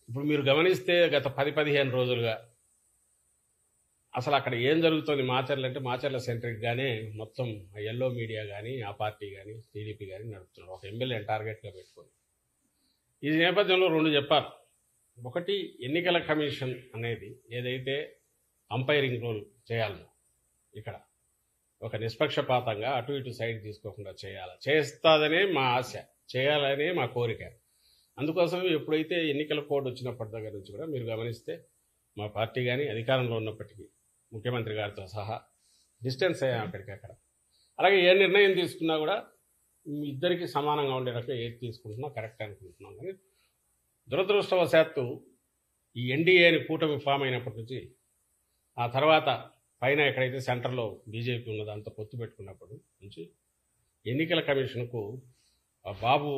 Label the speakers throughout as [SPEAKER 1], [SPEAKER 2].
[SPEAKER 1] ఇప్పుడు మీరు గమనిస్తే గత పది పదిహేను రోజులుగా అసలు అక్కడ ఏం జరుగుతుంది మాచర్లు అంటే మాచర్ల సెంట్రిక్గానే మొత్తం ఎల్లో మీడియా కానీ ఆ పార్టీ కానీ టీడీపీ కానీ నడుపుతున్నారు ఒక ఎమ్మెల్యేని టార్గెట్గా పెట్టుకొని ఈ నేపథ్యంలో రెండు చెప్పారు ఒకటి ఎన్నికల కమిషన్ అనేది ఏదైతే అంపైరింగ్ రోల్ చేయాలనో ఇక్కడ ఒక నిష్పక్షపాతంగా అటు ఇటు సైడ్ తీసుకోకుండా చేయాలి చేస్తుందనే మా ఆశ చేయాలనే మా కోరిక అందుకోసం ఎప్పుడైతే ఎన్నికల కోడ్ వచ్చినప్పటి దగ్గర నుంచి కూడా మీరు గమనిస్తే మా పార్టీ కానీ అధికారంలో ఉన్నప్పటికీ ముఖ్యమంత్రి గారితో సహా డిస్టెన్స్ అయ్యాం అక్కడికక్కడ అలాగే ఏ నిర్ణయం తీసుకున్నా కూడా మీ ఇద్దరికి సమానంగా ఉండే రకంగా ఏది తీసుకుంటున్నా కరెక్ట్ అనుకుంటున్నాం కానీ దురదృష్టవశాత్తు ఈ ఎన్డీఏని కూటమి ఫామ్ అయినప్పటి నుంచి ఆ తర్వాత పైన ఎక్కడైతే సెంటర్లో బీజేపీ ఉన్నదో అంత పొత్తు పెట్టుకున్నప్పటి నుంచి ఎన్నికల కమిషన్కు ఆ బాబు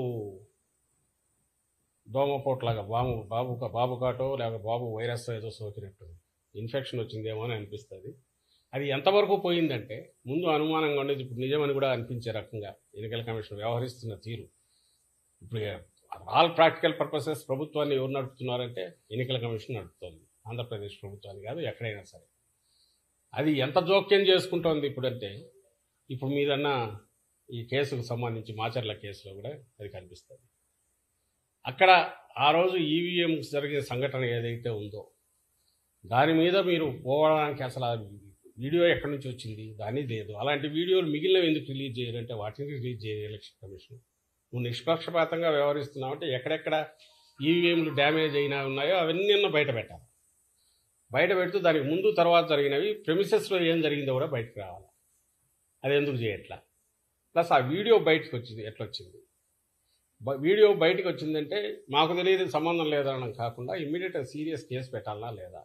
[SPEAKER 1] దోమపోట్లాగా బాబు బాబు బాబు కాటో లేక బాబు వైరస్ ఏదో సోకినట్టు ఇన్ఫెక్షన్ వచ్చిందేమో అని అనిపిస్తుంది అది ఎంతవరకు పోయిందంటే ముందు అనుమానంగా ఉండేది ఇప్పుడు నిజమని కూడా అనిపించే రకంగా ఎన్నికల కమిషన్ వ్యవహరిస్తున్న తీరు ఇప్పుడు ఆల్ ప్రాక్టికల్ పర్పసెస్ ప్రభుత్వాన్ని ఎవరు నడుపుతున్నారంటే ఎన్నికల కమిషన్ నడుపుతోంది ఆంధ్రప్రదేశ్ ప్రభుత్వాన్ని కాదు ఎక్కడైనా సరే అది ఎంత జోక్యం చేసుకుంటోంది ఇప్పుడంటే ఇప్పుడు మీరన్న ఈ కేసుకు సంబంధించి మాచర్ల కేసులో కూడా అది కనిపిస్తుంది అక్కడ ఆ రోజు ఈవీఎం జరిగిన సంఘటన ఏదైతే ఉందో దాని మీద మీరు పోవడానికి అసలు ఆ వీడియో ఎక్కడి నుంచి వచ్చింది దాని లేదు అలాంటి వీడియోలు మిగిలినవి ఎందుకు రిలీజ్ చేయాలంటే వాటిని రిలీజ్ చేయాలి ఎలక్షన్ కమిషన్ నువ్వు నిష్పక్షపాతంగా వ్యవహరిస్తున్నావు అంటే ఎక్కడెక్కడ ఈవీఎంలు డ్యామేజ్ అయినా ఉన్నాయో అవన్నీ అన్న బయట పెట్టాలి బయట పెడుతూ దానికి ముందు తర్వాత జరిగినవి ప్రెమిసెస్లో ఏం జరిగిందో కూడా బయటకు రావాలి అది ఎందుకు చేయట్లా ప్లస్ ఆ వీడియో బయటకు వచ్చింది ఎట్లా వచ్చింది బ- వీడియో బయటకు వచ్చిందంటే మాకు తెలియదు సంబంధం లేదనడం కాకుండా ఇమ్మీడియట్ సీరియస్ కేసు పెట్టాలా లేదా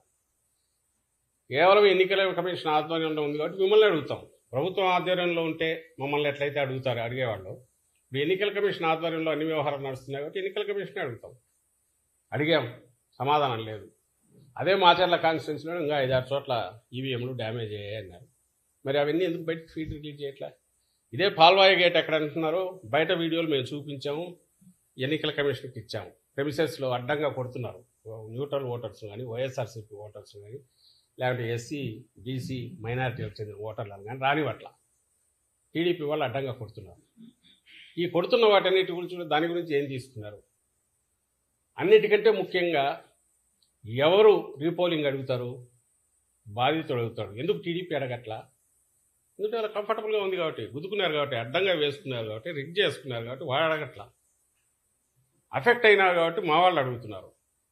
[SPEAKER 1] కేవలం ఎన్నికల కమిషన్ ఆధ్వర్యంలో ఉంది కాబట్టి మిమ్మల్ని అడుగుతాం ప్రభుత్వం ఆధ్వర్యంలో ఉంటే మమ్మల్ని ఎట్లయితే అడుగుతారు అడిగేవాళ్ళు ఇప్పుడు ఎన్నికల కమిషన్ ఆధ్వర్యంలో అన్ని వ్యవహారాలు నడుస్తున్నాయి కాబట్టి ఎన్నికల కమిషన్ అడుగుతాం అడిగాం సమాధానం లేదు అదే మాచర్ల కాన్స్టిట్యున్సీలో ఇంకా ఐదారు చోట్ల ఈవీఎంలు డ్యామేజ్ అయ్యాయి అన్నారు మరి అవన్నీ ఎందుకు బయటకు ఫీడ్ రిలీజ్ చేయట్లే ఇదే పాల్వాయి గేట్ ఎక్కడ అంటున్నారో బయట వీడియోలు మేము చూపించాము ఎన్నికల కమిషన్కి ఇచ్చాము ప్రెమిసెస్లో అడ్డంగా కొడుతున్నారు న్యూట్రల్ ఓటర్స్ కానీ వైఎస్ఆర్సీపీ ఓటర్స్ కానీ లేకుంటే ఎస్సీ బీసీ మైనారిటీలకు చెందిన ఓటర్లను కానీ రానివట్ల టీడీపీ వాళ్ళు అడ్డంగా కొడుతున్నారు ఈ కొడుతున్న వాటన్నిటి గురించి కూడా దాని గురించి ఏం తీసుకున్నారు అన్నిటికంటే ముఖ్యంగా ఎవరు రీపోలింగ్ అడుగుతారు బాధితుడు అడుగుతాడు ఎందుకు టీడీపీ అడగట్లా ఎందుకంటే వాళ్ళు కంఫర్టబుల్గా ఉంది కాబట్టి గుద్దుకున్నారు కాబట్టి అడ్డంగా వేసుకున్నారు కాబట్టి రిగ్ చేసుకున్నారు కాబట్టి వాడు అడగట్లా అఫెక్ట్ అయినారు కాబట్టి మా వాళ్ళు అడుగుతున్నారు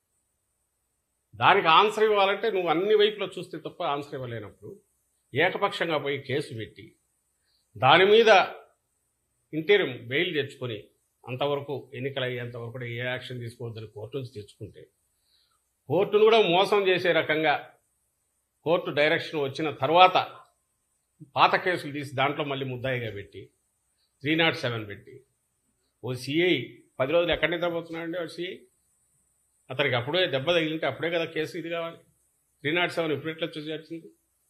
[SPEAKER 1] దానికి ఆన్సర్ ఇవ్వాలంటే నువ్వు అన్ని వైపులో చూస్తే తప్ప ఆన్సర్ ఇవ్వలేనప్పుడు ఏకపక్షంగా పోయి కేసు పెట్టి దాని మీద ఇంటీరియం బెయిల్ తెచ్చుకొని అంతవరకు ఎన్నికలు అయ్యేంతవరకు కూడా ఏ యాక్షన్ తీసుకోవద్దని కోర్టు నుంచి తెచ్చుకుంటే కోర్టును కూడా మోసం చేసే రకంగా కోర్టు డైరెక్షన్ వచ్చిన తర్వాత పాత కేసులు తీసి దాంట్లో మళ్ళీ ముద్దాయిగా పెట్టి త్రీ నాట్ సెవెన్ పెట్టి ఓ సిఐ పది రోజులు ఎక్కడ నిద్రపోతున్నాడండి వాడు సిఐ అతనికి అప్పుడే దెబ్బ తగిలింటే అప్పుడే కదా కేసు ఇది కావాలి త్రీ నాట్ సెవెన్ ఇప్పుడు ఎట్లా చూసి వచ్చింది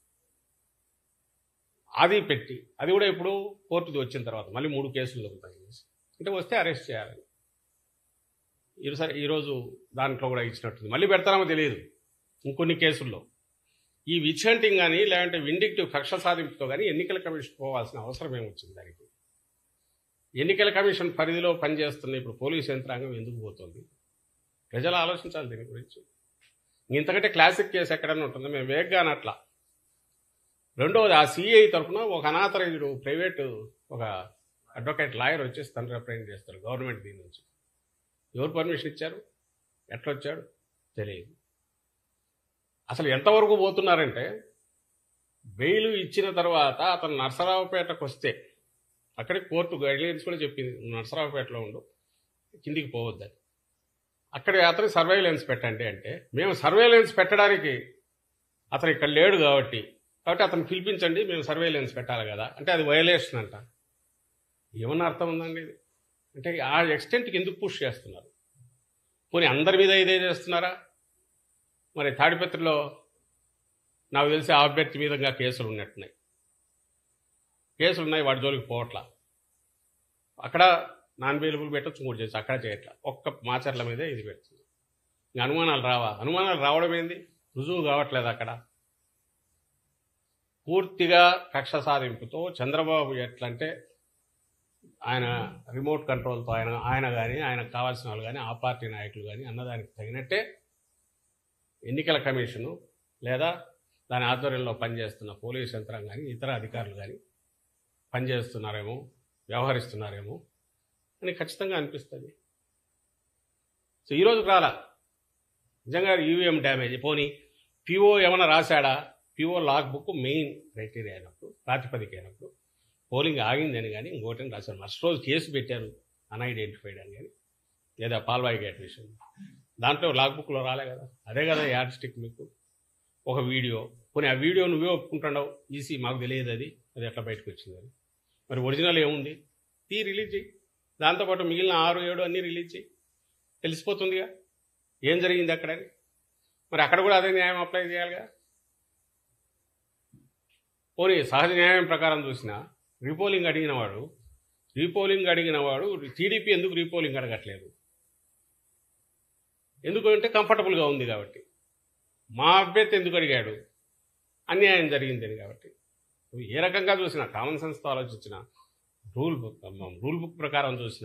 [SPEAKER 1] అది పెట్టి అది కూడా ఇప్పుడు కోర్టుది వచ్చిన తర్వాత మళ్ళీ మూడు కేసులు దొరుకుతాయి అంటే వస్తే అరెస్ట్ చేయాలని ఈరోజు సరే ఈరోజు దాంట్లో కూడా ఇచ్చినట్టుంది మళ్ళీ పెడతామో తెలియదు ఇంకొన్ని కేసుల్లో ఈ విచ్ హంటింగ్ కానీ లేదంటే విండిక్టివ్ కక్ష సాధింపుతో కానీ ఎన్నికల కమిషన్ పోవాల్సిన అవసరం ఏమొచ్చింది దానికి ఎన్నికల కమిషన్ పరిధిలో పనిచేస్తున్న ఇప్పుడు పోలీస్ యంత్రాంగం ఎందుకు పోతుంది ప్రజలు ఆలోచించాలి దీని గురించి ఇంతకంటే క్లాసిక్ కేసు ఎక్కడన్నా ఉంటుందో మేము వేగ్గా అనట్లా రెండవది ఆ సిఐ తరఫున ఒక అనాథరైజ్డ్ ప్రైవేటు ఒక అడ్వకేట్ లాయర్ వచ్చేసి తను రిప్రజెంట్ చేస్తారు గవర్నమెంట్ దీని నుంచి ఎవరు పర్మిషన్ ఇచ్చారు ఎట్లా వచ్చాడు తెలియదు అసలు ఎంతవరకు పోతున్నారంటే బెయిల్ ఇచ్చిన తర్వాత అతను నర్సరావుపేటకు వస్తే అక్కడికి కోర్టు గైడ్లైన్స్ కూడా చెప్పింది నువ్వు నర్సరావుపేటలో ఉండు కిందికి పోవద్దని అక్కడ అతని సర్వేలెన్స్ పెట్టండి అంటే మేము సర్వేలెన్స్ పెట్టడానికి అతను ఇక్కడ లేడు కాబట్టి కాబట్టి అతను పిలిపించండి మేము సర్వేలెన్స్ పెట్టాలి కదా అంటే అది వయలేషన్ అంట ఏమన్నా అర్థం ఉందండి ఇది అంటే ఆ ఎక్స్టెంట్కి ఎందుకు పుష్ చేస్తున్నారు పోనీ అందరి మీద ఇదే చేస్తున్నారా మరి తాడిపత్రిలో నాకు తెలిసి ఆ అభ్యర్థి మీద ఇంకా కేసులు ఉన్నట్టున్నాయి కేసులు ఉన్నాయి వాడి జోలికి పోవట్లా అక్కడ నాన్ అవైలబుల్ పెట్టచ్చు మూడు చేసి అక్కడ చేయట్లా ఒక్క మాచర్ల మీదే ఇది పెడుతుంది ఇంకా అనుమానాలు రావా అనుమానాలు రావడం ఏంది రుజువు కావట్లేదు అక్కడ పూర్తిగా కక్ష సాధింపుతో చంద్రబాబు ఎట్లంటే ఆయన రిమోట్ కంట్రోల్తో ఆయన ఆయన కానీ ఆయనకు కావాల్సిన వాళ్ళు కానీ ఆ పార్టీ నాయకులు కానీ అన్నదానికి తగినట్టే ఎన్నికల కమిషను లేదా దాని ఆధ్వర్యంలో పనిచేస్తున్న పోలీస్ యంత్రం కానీ ఇతర అధికారులు కానీ పనిచేస్తున్నారేమో వ్యవహరిస్తున్నారేమో అని ఖచ్చితంగా అనిపిస్తుంది సో ఈరోజు రాలా నిజంగా ఈవీఎం డ్యామేజ్ పోనీ పిఓ ఏమైనా రాశాడా PO log book main criteria అయినప్పుడు ప్రాతిపదిక అయినప్పుడు పోలింగ్ ఆగిందని కానీ ఇంకోటి రాశారు ఫస్ట్ రోజు కేసు పెట్టారు అన్ఐడెంటిఫైడ్ అని కానీ లేదా పాల్వాయి గేట్ విషయం దాంట్లో లాగ్ బుక్లో రాలే కదా అదే కదా యాడ్ స్టిక్ మీకు ఒక వీడియో పోనీ ఆ వీడియో నువ్వే ఒప్పుకుంటున్నావు ఈసీ మాకు తెలియదు అది అది ఎట్లా బయటకు వచ్చింది అని మరి ఒరిజినల్ ఏముంది తీ రిలీజ్ చేయి దాంతోపాటు మిగిలిన ఆరు ఏడు అన్నీ రిలీజ్ చేయి తెలిసిపోతుందిగా ఏం జరిగింది అక్కడ అని. మరి అక్కడ కూడా అదే న్యాయం అప్లై చేయాలిగా పోనీ సహజ న్యాయం ప్రకారం చూసినా రీపోలింగ్ అడిగిన వాడు రీపోలింగ్ అడిగిన వాడు టీడీపీ ఎందుకు రీపోలింగ్ అడగట్లేదు ఎందుకంటే కంఫర్టబుల్గా ఉంది కాబట్టి మా అభ్యర్థి ఎందుకు అడిగాడు అన్యాయం జరిగిందని కాబట్టి నువ్వు ఏ రకంగా చూసినా కామన్ సెన్స్తో ఆలోచించిన రూల్ బుక్ రూల్ బుక్ ప్రకారం చూసినా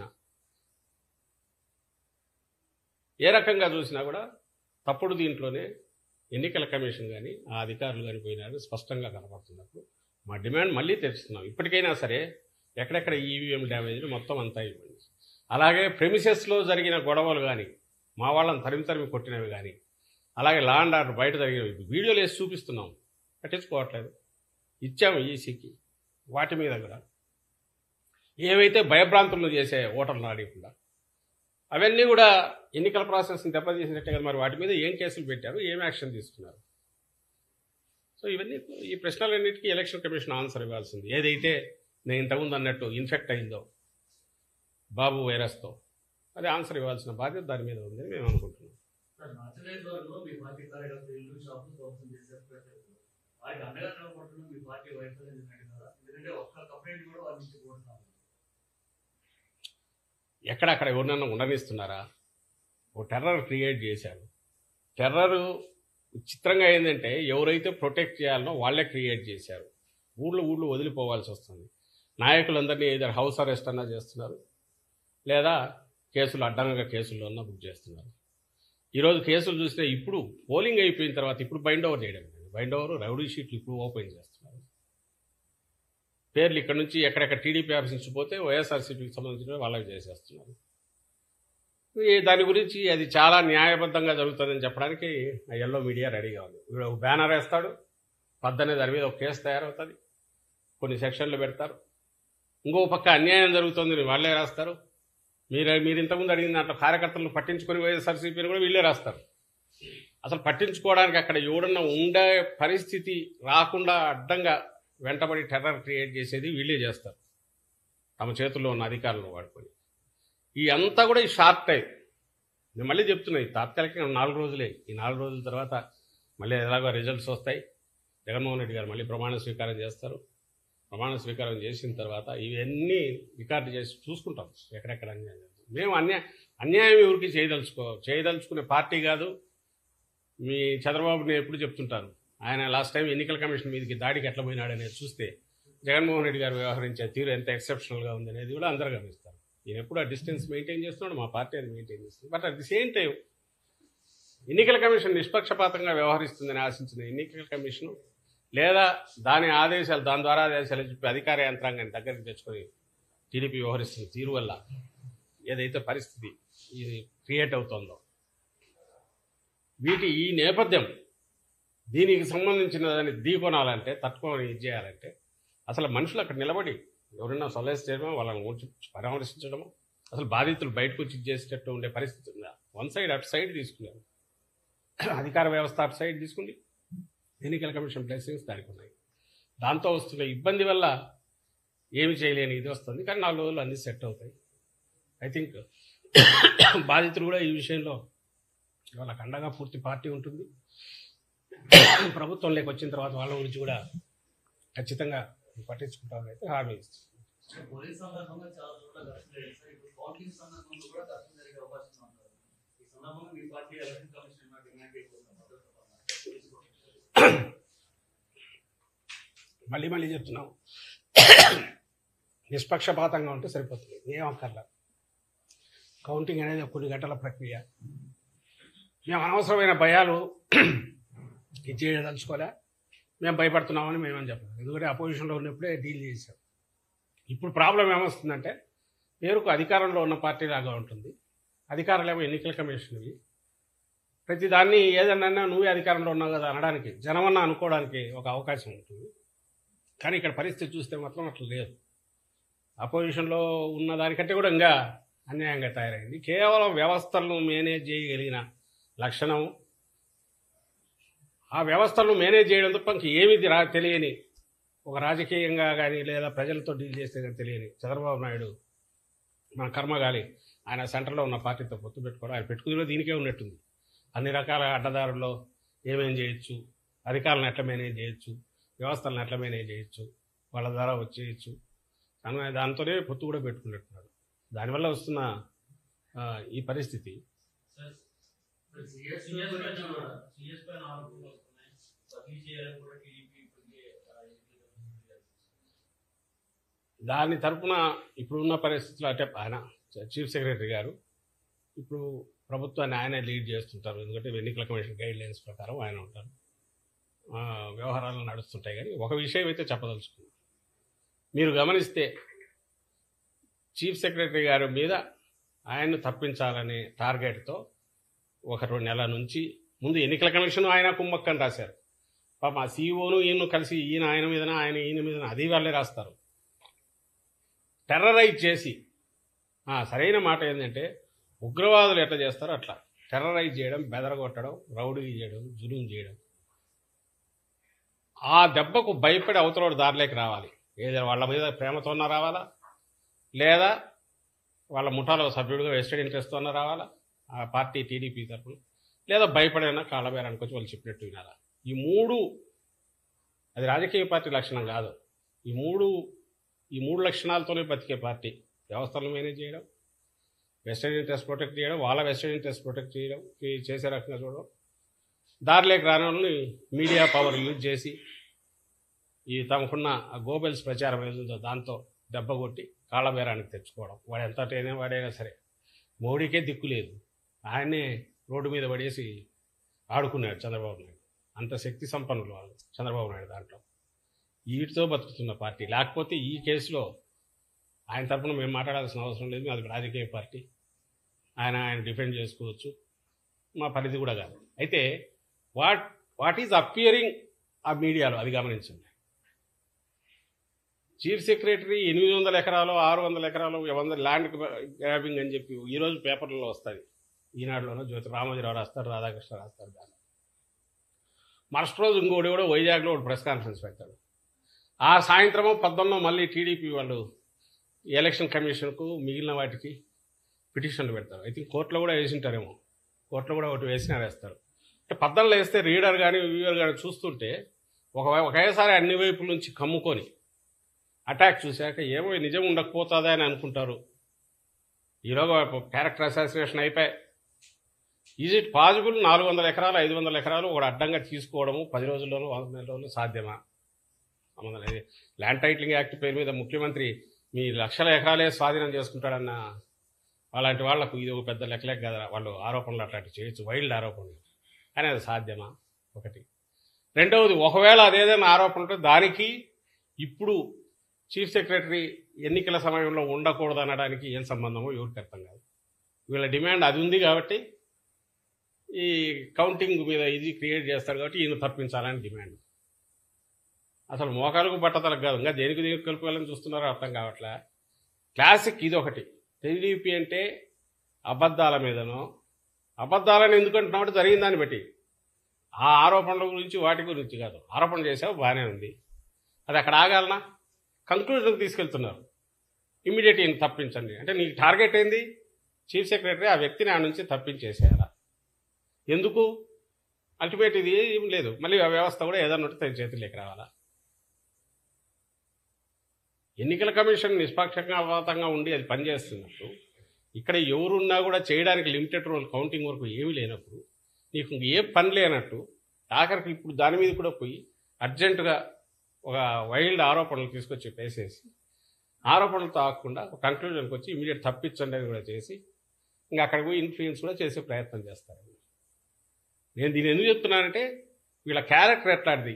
[SPEAKER 1] ఏ రకంగా చూసినా కూడా తప్పుడు దీంట్లోనే ఎన్నికల కమిషన్ కానీ ఆ అధికారులు కానీ పోయినారు స్పష్టంగా కనపడుతున్నప్పుడు మా డిమాండ్ మళ్ళీ తెరుస్తున్నాం ఇప్పటికైనా సరే ఎక్కడెక్కడ ఈవీఎం డ్యామేజ్లు మొత్తం అంతా ఇవ్వండి అలాగే ప్రెమిసెస్లో జరిగిన గొడవలు కానీ మా వాళ్ళని తరిమి తరిమి కొట్టినవి కానీ అలాగే లా అండ్ ఆర్డర్ బయట జరిగినవి వీడియోలు వేసి చూపిస్తున్నాం పట్టించుకోవట్లేదు ఇచ్చాము ఈసీకి వాటి మీద కూడా ఏవైతే భయభ్రాంతులను చేసే ఓటర్లు ఆడకుండా అవన్నీ కూడా ఎన్నికల ప్రాసెస్ని దెబ్బతీసినట్టే కదా మరి వాటి మీద ఏం కేసులు పెట్టారు ఏం యాక్షన్ తీసుకున్నారు సో ఇవన్నీ ఈ ప్రశ్నలన్నిటికీ ఎలక్షన్ కమిషన్ ఆన్సర్ ఇవ్వాల్సింది ఏదైతే నేను ఇంతకుముందు అన్నట్టు ఇన్ఫెక్ట్ అయిందో బాబు వైరస్తో అది ఆన్సర్ ఇవ్వాల్సిన బాధ్యత దాని మీద ఉందని మేము అనుకుంటున్నాం
[SPEAKER 2] సార్ నచ్చలేదు వాళ్ళు మీ పార్టీ కార్యకర్తలు ఇల్లు షాపులు ధ్వంసం చేశారు ప్రజలు. వారికి అండగా నిలబడుతున్న మీ పార్టీ వైఫల్యం జరిగింది కదా ఎందుకంటే ఒక్క కంప్లైంట్ కూడా వాళ్ళ నుంచి కోరుతున్నాము
[SPEAKER 1] ఎక్కడక్కడ ఎవరినన్నా ఉండనిస్తున్నారా ఓ టెర్రర్ క్రియేట్ చేశారు టెర్రర్ చిత్రంగా ఏంటంటే ఎవరైతే ప్రొటెక్ట్ చేయాలనో వాళ్ళే క్రియేట్ చేశారు ఊళ్ళో ఊళ్ళో వదిలిపోవాల్సి వస్తుంది నాయకులందరినీ ఏదో హౌస్ అరెస్ట్ అన్నా చేస్తున్నారు లేదా కేసులు అడ్డంగా కేసుల్లో అన్నా బుక్ చేస్తున్నారు ఈరోజు కేసులు చూస్తే ఇప్పుడు పోలింగ్ అయిపోయిన తర్వాత ఇప్పుడు బైండ్ ఓవర్ చేయడం బైండ్ ఓవర్ రౌడీ షీట్లు ఇప్పుడు ఓపెన్ చేస్తున్నారు పేర్లు ఇక్కడ నుంచి ఎక్కడెక్కడ టీడీపీ ఆఫీస్ నుంచి పోతే వైఎస్ఆర్సీపీకి సంబంధించిన వాళ్ళకి చేసేస్తున్నారు ఈ దాని గురించి అది చాలా న్యాయబద్ధంగా జరుగుతుందని చెప్పడానికి ఆ ఎల్లో మీడియా రెడీగా ఉంది వీడు ఒక బ్యానర్ వేస్తాడు పద్దనే దాని మీద ఒక కేసు తయారవుతుంది కొన్ని సెక్షన్లు పెడతారు ఇంకో పక్క అన్యాయం జరుగుతుంది వాళ్ళే రాస్తారు మీరు మీరు ఇంతకుముందు అడిగిన దాంట్లో కార్యకర్తలను పట్టించుకొని వైఎస్ఆర్సీపీని కూడా వీళ్ళే రాస్తారు అసలు పట్టించుకోవడానికి అక్కడ ఎవడన్నా ఉండే పరిస్థితి రాకుండా అడ్డంగా వెంటబడి టెర్రర్ క్రియేట్ చేసేది వీళ్ళే చేస్తారు తమ చేతుల్లో ఉన్న అధికారులను వాడుకొని ఈ అంతా కూడా ఈ షార్ట్ టైం నేను మళ్ళీ చెప్తున్నా ఈ తాత్కాలికంగా నాలుగు రోజులే ఈ నాలుగు రోజుల తర్వాత మళ్ళీ ఎలాగో రిజల్ట్స్ వస్తాయి జగన్మోహన్ రెడ్డి గారు మళ్ళీ ప్రమాణ స్వీకారం చేస్తారు ప్రమాణ స్వీకారం చేసిన తర్వాత ఇవన్నీ రికార్డు చేసి చూసుకుంటాం ఎక్కడెక్కడ అన్యాయం జరుగుతుంది. మేము అన్యాయం అన్యాయం ఎవరికి చేయదలుచుకో చేయదలుచుకునే పార్టీ కాదు మీ చంద్రబాబు నేను ఎప్పుడు చెప్తుంటాను ఆయన లాస్ట్ టైం ఎన్నికల కమిషన్ మీదకి దాడికి ఎట్లా పోయినాడు అనేది చూస్తే జగన్మోహన్ రెడ్డి గారు వ్యవహరించే తీరు ఎంత ఎక్సెప్షనల్గా ఉంది అనేది కూడా అందరూ గమనిస్తారు ఈయన ఎప్పుడు ఆ డిస్టెన్స్ మెయింటైన్ చేస్తున్నాడు మా పార్టీ అది మెయింటైన్ చేస్తుంది but at the same time ఎన్నికల కమిషన్ నిష్పక్షపాతంగా వ్యవహరిస్తుందని ఆశించిన ఎన్నికల కమిషన్ లేదా దాని ఆదేశాలు దాని ద్వారా ఆదేశాలు చెప్పి అధికార యంత్రాంగాన్ని దగ్గరికి తెచ్చుకొని టీడీపీ వ్యవహరిస్తున్న తీరు వల్ల ఏదైతే పరిస్థితి ఇది క్రియేట్ అవుతుందో వీటి ఈ నేపథ్యం దీనికి సంబంధించిన దాన్ని ఢీకొనాలంటే తట్టుకొని ఇది చేయాలంటే అసలు మనుషులు అక్కడ నిలబడి ఎవరైనా సొలైజ్ చేయడమో వాళ్ళని ఊడ్చి పరామర్శించడమో అసలు బాధితులు బయటకు వచ్చి ఇది చేసేటట్టు ఉండే పరిస్థితి ఉందా వన్ సైడ్ అటు సైడ్ తీసుకున్నారు అధికార వ్యవస్థ అటు సైడ్ తీసుకుంది ఎన్నికల కమిషన్ బ్లెస్సింగ్స్ దానికి ఉన్నాయి దాంతో వస్తున్న ఇబ్బంది వల్ల ఏమి చేయలేని ఇది వస్తుంది కానీ నాలుగు రోజులు అన్నీ సెట్ అవుతాయి ఐ థింక్ బాధితులు కూడా ఈ విషయంలో వాళ్ళకి అండగా పూర్తి పార్టీ ఉంటుంది ప్రభుత్వంలోకి వచ్చిన తర్వాత వాళ్ళ గురించి కూడా ఖచ్చితంగా పట్టించుకుంటామని అయితే హామీ ఇస్తుంది
[SPEAKER 2] పోలీస్ సందర్భంగా చాలా చోట్ల ఘర్షణ జరిగింది సార్ ఇప్పుడు కౌంటింగ్ సందర్భంగా కూడా ఘర్షణ జరిగే అవకాశం ఉంది ఈ సందర్భంగా మీ పార్టీ ఎలక్షన్ కమిషన్ డిమాండ్ చేయకుండా మద్దతు పరంగా
[SPEAKER 1] మళ్ళీ మళ్ళీ చెప్తున్నాం నిష్పక్షపాతంగా ఉంటే సరిపోతుంది ఏం అక్కర్లా కౌంటింగ్ అనేది ఒక కొన్ని గంటల ప్రక్రియ మేము అనవసరమైన భయాలు ఇచ్చేయదలుచుకోలే మేము భయపడుతున్నామని మేమని చెప్పలేదు ఎందుకంటే అపోజిషన్లో ఉన్నప్పుడే డీల్ చేసాం ఇప్పుడు ప్రాబ్లం ఏమొస్తుందంటే పేరుకు అధికారంలో ఉన్న పార్టీ లాగా ఉంటుంది అధికారులేమో ఎన్నికల కమిషన్వి ప్రతి దాన్ని ఏదన్నా నువ్వే అధికారంలో ఉన్నావు కదా అనడానికి జనమన్నా అనుకోవడానికి ఒక అవకాశం ఉంటుంది కానీ ఇక్కడ పరిస్థితి చూస్తే మాత్రం అట్లా లేదు అపోజిషన్లో ఉన్న దానికంటే కూడా ఇంకా అన్యాయంగా తయారైంది కేవలం వ్యవస్థలను మేనేజ్ చేయగలిగిన లక్షణం ఆ వ్యవస్థలను మేనేజ్ చేయడం తప్ప ఇంక ఏమీ రా తెలియని ఒక రాజకీయంగా కానీ లేదా ప్రజలతో డీల్ చేస్తే కానీ తెలియని చంద్రబాబు నాయుడు మన కర్మగాలి ఆయన సెంటర్లో ఉన్న పార్టీతో పొత్తు పెట్టుకోవడం ఆయన పెట్టుకుని కూడా దీనికే ఉన్నట్టుంది అన్ని రకాల అడ్డదారుల్లో ఏమేం చేయొచ్చు అధికారులను ఎట్లా మేనేజ్ చేయొచ్చు వ్యవస్థలను ఎట్లా మేనేజ్ చేయొచ్చు వాళ్ళ ద్వారా వచ్చేయచ్చు అని దాంతోనే పొత్తు కూడా పెట్టుకున్నట్టున్నాడు దానివల్ల వస్తున్న ఆ, ఈ పరిస్థితి
[SPEAKER 2] సిఎస్
[SPEAKER 3] సిఎస్ పైన
[SPEAKER 2] కూడా
[SPEAKER 3] సిఎస్ పైన ఆరోపణలు వస్తున్నాయి బదిలీ చేయాలని కూడా టీడీపీ ఇప్పటికే ఆ, ఎన్నికల కమిషన్ ఫిర్యాదు చేసింది.
[SPEAKER 1] దాని తరపున ఇప్పుడున్న పరిస్థితుల్లో అంటే ఆయన చీఫ్ సెక్రటరీ గారు ఇప్పుడు ప్రభుత్వాన్ని ఆయనే లీడ్ చేస్తుంటారు ఎందుకంటే ఎన్నికల కమిషన్ గైడ్ లైన్స్ ప్రకారం ఆయన ఉంటారు ఆ, వ్యవహారాలు నడుస్తుంటాయి కానీ ఒక విషయం అయితే చెప్పదలుచుకున్నాను మీరు గమనిస్తే చీఫ్ సెక్రటరీ గారి మీద ఆయన్ను తప్పించాలనే టార్గెట్తో ఒక రెండు నెలల నుంచి ముందు ఎన్నికల కమిషన్ ఆయన కుమ్మక్కని రాశారు పాప ఆ సీఈఓను ఈయన కలిసి ఈయన ఆయన మీదన ఆయన ఈయన మీదన అది వాళ్ళే రాస్తారు టెర్రరైజ్ చేసి ఆ, సరైన మాట ఏంటంటే ఉగ్రవాదులు ఎట్లా చేస్తారో అట్లా టెర్రరైజ్ చేయడం బెదరగొట్టడం రౌడీ చేయడం జులుం చేయడం ఆ దెబ్బకు భయపడి అవతలోడు దారిలోకి రావాలి ఏదో వాళ్ళ మీద ప్రేమతోన్నా రావాలా లేదా వాళ్ళ ముఠాలో సభ్యుడిగా వెస్టెడ్ ఇంట్రెస్ట్తోన్నా రావాలా ఆ పార్టీ టీడీపీ తరఫున లేదా భయపడైనా కాళ్ళ బేరానికి వచ్చి వాళ్ళు చెప్పినట్టు వినాలా ఈ మూడు అది రాజకీయ పార్టీ లక్షణం కాదు ఈ మూడు ఈ మూడు లక్షణాలతోనే బతికే పార్టీ వ్యవస్థలను మేనేజ్ చేయడం వెస్టర్న్ ఇంట్రెస్ట్ ప్రొటెక్ట్ చేయడం వాళ్ళ వెస్టర్న్ ఇంట్రెస్ట్ ప్రొటెక్ట్ చేయడం ఈ చేసే రకంగా చూడడం దారిలోకి రాని వాళ్ళని మీడియా పవర్ యూజ్ చేసి ఈ తమకున్న ఆ గోబెల్స్ ప్రచారం ఏదో దాంతో దెబ్బ కొట్టి కాళ్ళ బేరానికి తెచ్చుకోవడం వాడు ఎంత టైనా వాడైనా సరే మోడీకే దిక్కు లేదు ఆయన్నే రోడ్డు మీద పడేసి ఆడుకున్నాడు చంద్రబాబు నాయుడు అంత శక్తి సంపన్నులు వాళ్ళు చంద్రబాబు నాయుడు దాంట్లో వీటితో బతుకుతున్న పార్టీ లేకపోతే ఈ కేసులో ఆయన తరపున మేము మాట్లాడాల్సిన అవసరం లేదు అది రాజకీయ పార్టీ ఆయన ఆయన డిఫెండ్ చేసుకోవచ్చు మా పరిధి కూడా కాదు అయితే వాట్ వాట్ ఈజ్ అపియరింగ్ ఆ మీడియాలో అది గమనించండి చీఫ్ సెక్రటరీ ఎనిమిది వందల ఎకరాలు ఆరు వందల ఎకరాలు వంద ల్యాండ్ గ్రాబింగ్ అని చెప్పి ఈరోజు పేపర్లలో వస్తుంది ఈనాడులోనో జ్యోతి రామోజీరావు రాస్తారు రాధాకృష్ణ రాస్తారు దాన్ని మరుసటి రోజు ఇంకోటి కూడా వైజాగ్లో ఒక ప్రెస్ కాన్ఫరెన్స్ పెడతాడు ఆ సాయంత్రము పద్దొన్నో మళ్ళీ టీడీపీ వాళ్ళు ఎలక్షన్ కమిషన్కు మిగిలిన వాటికి పిటిషన్లు పెడతారు ఐ థింక్ కోర్టులో కూడా వేసింటారేమో కోర్టులో కూడా ఒకటి వేసినా వేస్తారు అంటే పద్దెంలో వేస్తే రీడర్ కానీ వ్యూవర్ కానీ చూస్తుంటే ఒక ఒకేసారి అన్ని వైపుల నుంచి కమ్ముకొని అటాక్ చూశాక ఏమో ఇది నిజం ఉండకపోతుందా అని అనుకుంటారు ఈరోజు క్యారెక్టర్ అసాసినేషన్ అయిపోయి ఈజ్ ఇట్ పాసిబుల్ నాలుగు వందల ఎకరాలు ఐదు వందల ఎకరాలు ఒక అడ్డంగా తీసుకోవడము పది రోజుల్లోనూ వంద నెల రోజులు సాధ్యమా సంబంధం లేదు. ల్యాండ్ టైటిలింగ్ యాక్ట్ పేరు మీద ముఖ్యమంత్రి మీ లక్షల ఎకరాలే స్వాధీనం చేసుకుంటాడన్న అలాంటి వాళ్లకు ఇది ఒక పెద్ద లెక్కలేక కదా వాళ్ళు ఆరోపణలు అట్లాంటివి చేయొచ్చు వైల్డ్ ఆరోపణలు కానీ అది సాధ్యమా ఒకటి రెండవది ఒకవేళ అదేదైనా ఆరోపణ ఉంటే దానికి ఇప్పుడు చీఫ్ సెక్రటరీ ఎన్నికల సమయంలో ఉండకూడదు అనడానికి ఏం సంబంధమో ఎవరికి అర్థం కాదు వీళ్ళ డిమాండ్ అది ఉంది కాబట్టి ఈ కౌంటింగ్ మీద ఇది క్రియేట్ చేస్తారు కాబట్టి ఈయన తప్పించాలని డిమాండ్ అసలు మోకాలకు బట్టతలకు కాదు ఇంకా దేనికి దేనికి కలుపుకోవాలని చూస్తున్నారో అర్థం కావట్లే క్లాసిక్ ఇది ఒకటి టీడీపీ అంటే అబద్ధాల మీదనో అబద్ధాలను ఎందుకంటున్నాడు జరిగిన దాన్ని బట్టి ఆ ఆరోపణల గురించి వాటి గురించి కాదు ఆరోపణ చేసావు బాగానే ఉంది అది అక్కడ ఆగాలనా కంక్లూజన్కి తీసుకెళ్తున్నారు ఇమ్మీడియట్ ఈయన తప్పించండి అంటే నీకు టార్గెట్ ఏంది చీఫ్ సెక్రటరీ ఆ వ్యక్తిని ఆ నుంచి తప్పించేసేయాలా ఎందుకు అల్టిమేట్ ఇది ఏం లేదు మళ్ళీ ఆ వ్యవస్థ కూడా ఏదన్నా ఉంటే తన చేతుల్లోకి రావాలా ఎన్నికల కమిషన్ నిష్పక్షపాతంగా ఉండి అది పనిచేస్తున్నట్టు ఇక్కడ ఎవరున్నా కూడా చేయడానికి లిమిటెడ్ రోల్ కౌంటింగ్ వరకు ఏమీ లేనప్పుడు నీకు ఇంక ఏ పని లేనట్టు ఆఖరికి ఇప్పుడు దాని మీద కూడా పోయి అర్జెంటుగా ఒక వైల్డ్ ఆరోపణలు తీసుకొచ్చి వేసేసి ఆరోపణలతో ఆగకుండా ఒక కంక్లూజన్కి వచ్చి ఇమీడియట్ తప్పించండి అని కూడా చేసి ఇంకా అక్కడ పోయి ఇన్ఫ్లుయెన్స్ కూడా చేసే ప్రయత్నం చేస్తారు నేను దీన్ని ఎందుకు చెప్తున్నానంటే వీళ్ళ క్యారెక్టర్ ఎట్లాంటిది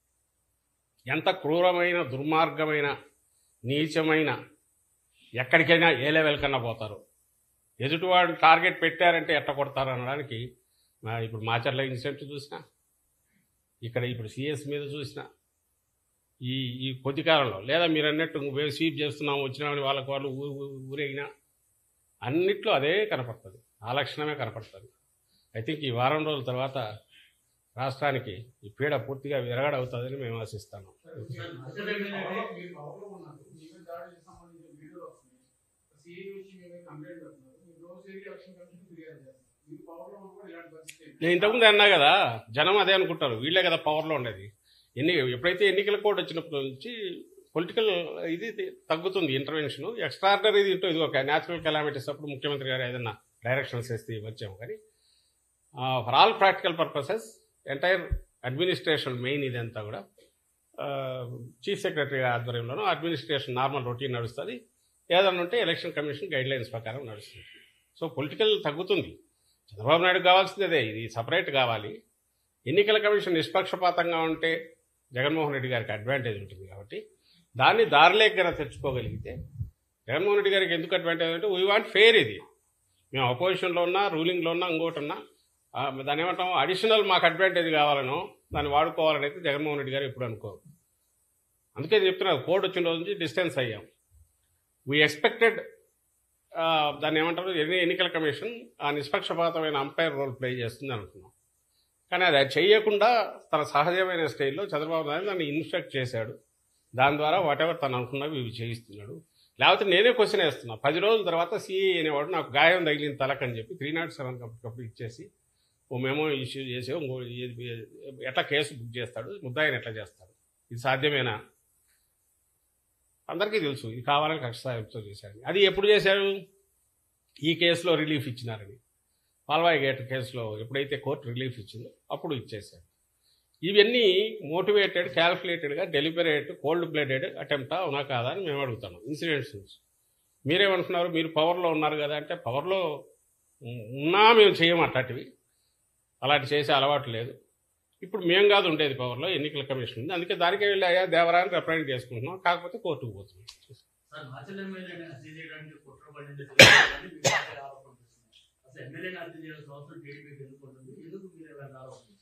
[SPEAKER 1] ఎంత క్రూరమైన దుర్మార్గమైన నీచమైన ఎక్కడికైనా ఏ లెవెల్ కన్నా పోతారు ఎదుటివాడు టార్గెట్ పెట్టారంటే ఎట్ట కొడతారు అనడానికి ఆ, ఇప్పుడు మాచర్ల ఇన్సిడెంట్ చూసినా ఇక్కడ ఇప్పుడు సిఎస్ మీద చూసిన ఈ ఈ కొద్ది కాలంలో లేదా మీరు అన్నట్టు మేము స్వీప్ చేస్తున్నాం వచ్చినామని వాళ్ళకి వాళ్ళు ఊ- ఊ- ఊరేగినా అన్నిట్లో అదే కనపడుతుంది ఆ లక్షణమే కనపడుతుంది ఐ థింక్ ఈ వారం రోజుల తర్వాత రాష్ట్రానికి ఈ పీడ పూర్తిగా విరగడవుతుందని మేము ఆశిస్తాము
[SPEAKER 2] సార్ ఆశ్చర్యం ఏంటంటే
[SPEAKER 4] మీరు పవర్లో ఉన్నారు మీ మీద దాడికి సంబంధించిన వీడియోలు వస్తున్నాయి సిఐ వచ్చి మీ మీద కంప్లైంట్ పెడుతున్నారు మీరు రోజు వెళ్ళి ఎలక్షన్ కమిషన్ ఫిర్యాదు చేస్తారు మీరు పవర్లో ఉన్నప్పుడు ఇలాంటి పరిస్థితి ఏంటి?
[SPEAKER 1] నేను ఇంతకుముందు అన్నా కదా జనం అదే అనుకుంటారు వీళ్ళే కదా పవర్లో ఉండేది ఎన్ని ఎప్పుడైతే ఎన్నికల కోడ్ వచ్చినప్పటి నుంచి పొలిటికల్ ఇది తగ్గుతుంది ఇంటర్వెన్షన్ ఎక్స్ట్రాడినరీ ఇది ఇది ఒక న్యాచురల్ కెలామిటీస్ అప్పుడు ముఖ్యమంత్రి గారు ఏదైనా డైరెక్షన్స్ ఇస్తే వచ్చాము కానీ for all practical purposes entire administration main ఇదంతా కూడా చీఫ్ సెక్రటరీ ఆధ్వర్యంలోనూ అడ్మినిస్ట్రేషన్ నార్మల్ రొటీన్ నడుస్తుంది ఏదన్నా ఉంటే ఎలక్షన్ కమిషన్ గైడ్ లైన్స్ ప్రకారం నడుస్తుంది సో పొలిటికల్ తగ్గుతుంది చంద్రబాబు నాయుడు కావాల్సింది అదే ఇది సపరేట్ కావాలి ఎన్నికల కమిషన్ నిష్పక్షపాతంగా ఉంటే జగన్మోహన్ రెడ్డి గారికి అడ్వాంటేజ్ ఉంటుంది కాబట్టి దాన్ని దారిలేక కనుక తెచ్చుకోగలిగితే జగన్మోహన్ రెడ్డి గారికి ఎందుకు అడ్వాంటేజ్ అంటే వీ వాంట్ ఫెయిర్ ఇది మేము అపోజిషన్లో ఉన్నా రూలింగ్లో ఉన్నా ఇంకోటి ఉన్నా ఆ, దాన్ని ఏమంటాం అడిషనల్ మాకు అడ్వాంటేజ్ కావాలనో దాన్ని వాడుకోవాలని అయితే జగన్మోహన్ రెడ్డి గారు ఎప్పుడు అనుకోరు అందుకే నేను చెప్తున్నా కోర్టు వచ్చిన రోజు నుంచి డిస్టెన్స్ అయ్యాం వీ ఎక్స్పెక్టెడ్ దాన్ని ఏమంటారు ఎన్ని ఎన్నికల కమిషన్ ఆ నిష్పక్షపాతమైన అంపైర్ రోల్ ప్లే చేస్తుంది అనుకున్నాం కానీ అది అది చేయకుండా తన సహజమైన స్టైల్లో చంద్రబాబు నాయుడు దాన్ని ఇన్స్ట్రక్ట్ చేశాడు దాని ద్వారా వాట్ ఎవర్ తను అనుకున్నవి ఇవి చేయిస్తున్నాడు లేకపోతే నేనే క్వశ్చన్ వేస్తున్నా పది రోజుల తర్వాత సిఐ అనేవాడు నాకు గాయం తగిలిన తలకని చెప్పి త్రీ నాట్ సెవెన్ అప్పటికప్పుడు ఇచ్చేసి ఓ మేమో ఇష్యూ చేసి ఇంకో ఇది- ఎట్లా కేసు బుక్ చేస్తాడు ముద్దాయిని ఎట్లా చేస్తాడు ఇది సాధ్యమేనా అందరికీ తెలుసు ఇది కావాలని కక్ష సాయంతో చేశాడు అది ఎప్పుడు చేశాడు ఈ కేసులో రిలీఫ్ ఇచ్చినారని పాల్వాయి గేట్ కేసులో ఎప్పుడైతే కోర్టు రిలీఫ్ ఇచ్చిందో అప్పుడు ఇచ్చేశాడు ఇవన్నీ మోటివేటెడ్ క్యాల్కులేటెడ్గా డెలిబరేట్ కోల్డ్ బ్లడెడ్ అటెంప్టా అవునా కాదా అని మేము అడుగుతాను ఇన్సిడెంట్స్ నుంచి మీరేమంటున్నారు మీరు పవర్లో ఉన్నారు కదా అంటే పవర్లో ఉన్నా మేము చేయము అట్లాంటివి అలాంటి చేసే అలవాటు లేదు ఇప్పుడు మేము కాదు ఉండేది పవర్లో ఎన్నికల కమిషన్ ఉంది అందుకే దానికే వెళ్ళి అయ్యా దేవరాన్ని రిప్రజెంట్ చేసుకుంటున్నాం కాకపోతే కోర్టుకు పోతున్నాం
[SPEAKER 2] సార్ ఆశ్చర్యం ఏంటంటే హత్య చేయడానికి కుట్ర పడింది తెలియదని మీ పార్టీ ఆరోపణ చేస్తున్నారు అసలు ఎమ్మెల్యేని హత్య చేయాల్సిన అవసరం టీడీపీకి ఎందుకు ఉంటుంది ఎందుకు మీరు ఇలాంటి ఆరోపణ చేస్తున్నారు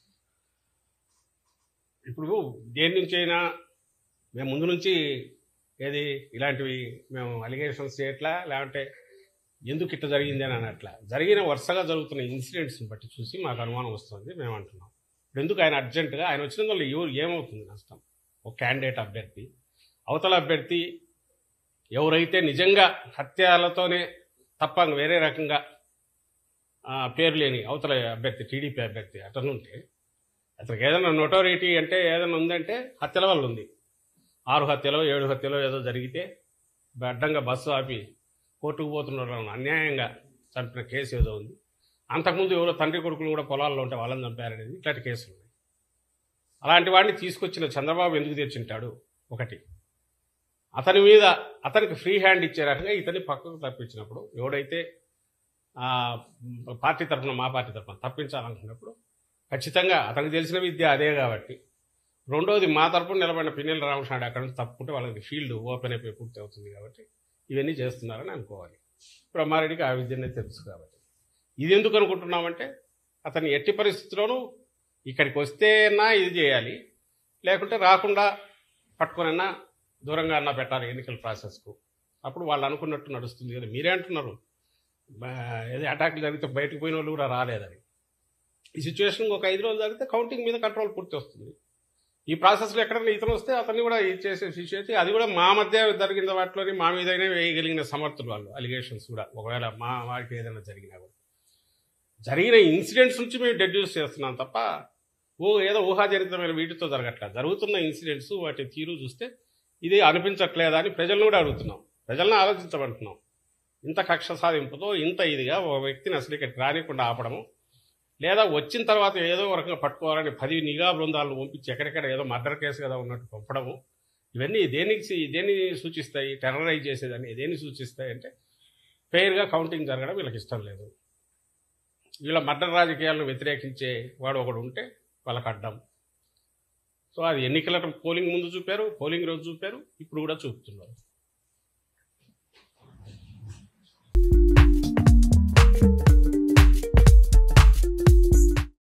[SPEAKER 1] ఇప్పుడు దేని నుంచి అయినా మేము ముందు నుంచి ఏది ఇలాంటివి మేము అలిగేషన్స్ చేయట్లా లేదంటే ఎందుకు ఇట్లా జరిగింది అని అనట్లా జరిగిన వరుసగా జరుగుతున్న ఇన్సిడెంట్స్ని బట్టి చూసి మాకు అనుమానం వస్తుంది మేము అంటున్నాం ఇప్పుడు ఎందుకు ఆయన అర్జెంటుగా ఆయన వచ్చిన వల్ల ఎవరు ఏమవుతుంది నష్టం ఒక క్యాండిడేట్ అభ్యర్థి అవతల అభ్యర్థి ఎవరైతే నిజంగా హత్యలతోనే తప్ప వేరే రకంగా ఆ, పేరు లేని అవతల అభ్యర్థి టీడీపీ అభ్యర్థి అతను ఉంటే అతనికి ఏదైనా నోటోరిటీ అంటే ఏదైనా ఉందంటే హత్యల వల్ల ఉంది ఆరు హత్యలో ఏడు హత్యలో ఏదో జరిగితే అడ్డంగా బస్సు ఆపి కోర్టుకు పోతున్నారు అన్యాయంగా చంపిన కేసు ఏదో ఉంది అంతకుముందు ఎవరో తండ్రి కొడుకులు కూడా పొలాల్లో ఉంటే వాళ్ళని చంపారనేది ఇట్లాంటి కేసులు ఉన్నాయి అలాంటి వాడిని తీసుకొచ్చిన చంద్రబాబు ఎందుకు తెచ్చింటాడు ఒకటి అతని మీద అతనికి ఫ్రీ హ్యాండ్ ఇచ్చే రకంగా ఇతన్ని పక్కకు తప్పించినప్పుడు ఎవడైతే ఆ, పార్టీ తరఫున మా పార్టీ తరఫున తప్పించాలనుకున్నప్పుడు ఖచ్చితంగా అతనికి తెలిసిన విద్య అదే కాబట్టి రెండోది మా తరపున నిలబడిన పిన్నెల రామకృష్ణాడు అక్కడ నుంచి తప్పుకుంటే వాళ్ళకి ఫీల్డ్ ఓపెన్ అయిపోయి పూర్తి అవుతుంది కాబట్టి ఇవన్నీ చేస్తున్నారని అనుకోవాలి బ్రహ్మారెడ్డికి ఆ విద్యనే తెలుసు కాబట్టి ఇది ఎందుకు అనుకుంటున్నామంటే అతన్ని ఎట్టి పరిస్థితుల్లోనూ ఇక్కడికి వస్తేనా ఇది చేయాలి లేకుంటే రాకుండా పట్టుకొనన్నా దూరంగా అన్నా పెట్టాలి ఎన్నికల ప్రాసెస్కు అప్పుడు వాళ్ళు అనుకున్నట్టు నడుస్తుంది కదా మీరే అంటున్నారు బా- ఏదో అటాక్లు జరిగితే బయటకు పోయిన వాళ్ళు కూడా రాలేదని ఈ సిచ్యువేషన్ ఒక ఐదు రోజులు జరిగితే కౌంటింగ్ మీద కంట్రోల్ పూర్తి వస్తుంది ఈ ప్రాసెస్లో ఎక్కడైనా ఇతను వస్తే అతన్ని కూడా ఇది చేసే సిచ్యువేషన్ అది కూడా మా మధ్య జరిగిన వాటిలోని మా మీదనే వేయగలిగిన సమర్థులు వాళ్ళు అలిగేషన్స్ కూడా ఒకవేళ మా వారికి ఏదైనా జరిగినా కూడా జరిగిన ఇన్సిడెంట్స్ నుంచి మేము డెడ్యూస్ చేస్తున్నాం తప్ప ఓ ఏదో ఊహాజనితమైన వీటితో జరగట్లేదు జరుగుతున్న ఇన్సిడెంట్స్ వాటి తీరు చూస్తే ఇది అనిపించట్లేదా అని ప్రజలను కూడా అడుగుతున్నాం ప్రజలను ఆలోచించమంటున్నాం ఇంత కక్ష సాధింపుతో ఇంత ఇదిగా ఒక వ్యక్తిని అసలు ఇక్కడ రానికుండా ఆపడము లేదా వచ్చిన తర్వాత ఏదో ఒక రకంగా పట్టుకోవాలని పది నిఘా బృందాలను పంపించి ఎక్కడెక్కడ ఏదో మర్డర్ కేసు కదా ఉన్నట్టు పంపడము ఇవన్నీ దేనికి దేన్ని సూచిస్తాయి టెర్రరైజ్ చేసేదని దేన్ని సూచిస్తాయి అంటే ఫెయిర్గా కౌంటింగ్ జరగడం వీళ్ళకి ఇష్టం లేదు వీళ్ళ మర్డర్ రాజకీయాలను వ్యతిరేకించే వాడు ఒకడు ఉంటే వాళ్ళకి అడ్డం సో అది ఎన్నికల పోలింగ్ ముందు చూపారు పోలింగ్ రోజు చూపారు ఇప్పుడు కూడా చూపుతున్నారు